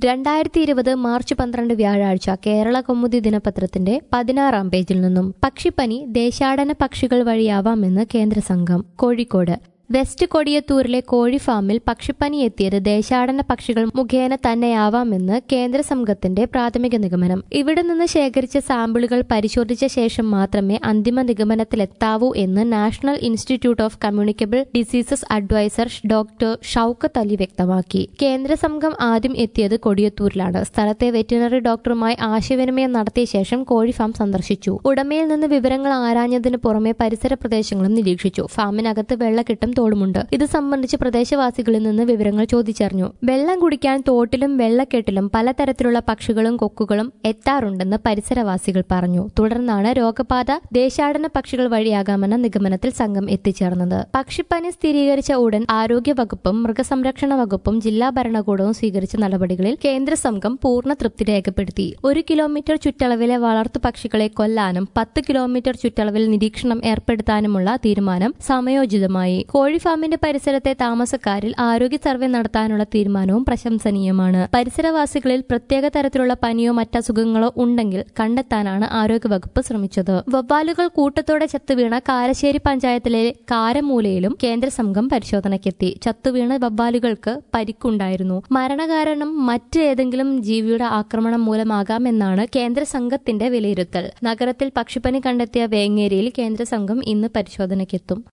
രണ്ടായിരത്തി ഇരുപത് മാർച്ച് പന്ത്രണ്ട് വ്യാഴാഴ്ച കേരള കൗമുദി ദിനപത്രത്തിന്റെ പതിനാറാം പേജിൽ നിന്നും പക്ഷിപ്പനി ദേശാടന പക്ഷികൾ വഴിയാവാമെന്ന് കേന്ദ്ര സംഘം കോഴിക്കോട് വെസ്റ്റ് കൊടിയത്തൂരിലെ കോഴി ഫാമിൽ പക്ഷിപ്പനി എത്തിയത് ദേശാടന പക്ഷികൾ മുഖേന തന്നെയാവാമെന്ന് കേന്ദ്ര സംഘത്തിന്റെ പ്രാഥമിക നിഗമനം ഇവിടെ നിന്ന് ശേഖരിച്ച സാമ്പിളുകൾ പരിശോധിച്ച ശേഷം മാത്രമേ അന്തിമ നിഗമനത്തിലെത്താവൂ എന്ന് national institute of communicable diseases adviser doctor Shoukath Ali വ്യക്തമാക്കി കേന്ദ്ര സംഘം ആദ്യം എത്തിയത് കൊടിയത്തൂരിലാണ് സ്ഥലത്തെ വെറ്റിനറി ഡോക്ടറുമായി ആശയവിനിമയം നടത്തിയ ശേഷം കോഴി ഫാം സന്ദർശിച്ചു ഉടമയിൽ നിന്ന് വിവരങ്ങൾ ആരാഞ്ഞതിന് പുറമെ പരിസര പ്രദേശങ്ങളും നിരീക്ഷിച്ചു ഫാമിനകത്ത് വെള്ളക്കെട്ടും തോടുമുണ്ട് ഇത് സംബന്ധിച്ച് പ്രദേശവാസികളിൽ നിന്ന് വിവരങ്ങൾ ചോദിച്ചറിഞ്ഞു വെള്ളം കുടിക്കാൻ തോട്ടിലും വെള്ളക്കെട്ടിലും പലതരത്തിലുള്ള പക്ഷികളും കൊക്കുകളും എത്താറുണ്ടെന്ന് പരിസരവാസികൾ പറഞ്ഞു തുടർന്നാണ് രോഗബാധ ദേശാടന പക്ഷികൾ വഴിയാകാമെന്ന നിഗമനത്തിൽ സംഘം എത്തിച്ചേർന്നത് പക്ഷിപ്പനി സ്ഥിരീകരിച്ച ഉടൻ ആരോഗ്യ വകുപ്പും മൃഗസംരക്ഷണ വകുപ്പും ജില്ലാ ഭരണകൂടവും സ്വീകരിച്ച നടപടികളിൽ കേന്ദ്ര സംഘം പൂർണ്ണ തൃപ്തി രേഖപ്പെടുത്തി ഒരു കിലോമീറ്റർ ചുറ്റളവിലെ വളർത്തു പക്ഷികളെ കൊല്ലാനും പത്ത് കിലോമീറ്റർ ചുറ്റളവിൽ നിരീക്ഷണം ഏർപ്പെടുത്താനുമുള്ള തീരുമാനം സമയോചിതമായി കോഴി ഫാമിന്റെ പരിസരത്തെ താമസക്കാരിൽ ആരോഗ്യ സർവേ നടത്താനുള്ള തീരുമാനവും പ്രശംസനീയമാണ് പരിസരവാസികളിൽ പ്രത്യേക തരത്തിലുള്ള പനിയോ മറ്റസുഖങ്ങളോ ഉണ്ടെങ്കിൽ കണ്ടെത്താനാണ് ആരോഗ്യവകുപ്പ് ശ്രമിച്ചത് വവ്വാലുകൾ കൂട്ടത്തോടെ ചത്തുവീണ കാരശ്ശേരി പഞ്ചായത്തിലെ കാരമൂലയിലും കേന്ദ്ര സംഘം പരിശോധനയ്ക്കെത്തി ചത്തുവീണ വവ്വാലുകൾക്ക് പരിക്കുണ്ടായിരുന്നു മരണകാരണം മറ്റ് ഏതെങ്കിലും ജീവിയുടെ ആക്രമണം മൂലമാകാമെന്നാണ് കേന്ദ്ര സംഘത്തിന്റെ വിലയിരുത്തൽ നഗരത്തിൽ പക്ഷിപ്പനി കണ്ടെത്തിയ വേങ്ങേരിയിൽ കേന്ദ്ര സംഘം ഇന്ന് പരിശോധനയ്ക്കെത്തും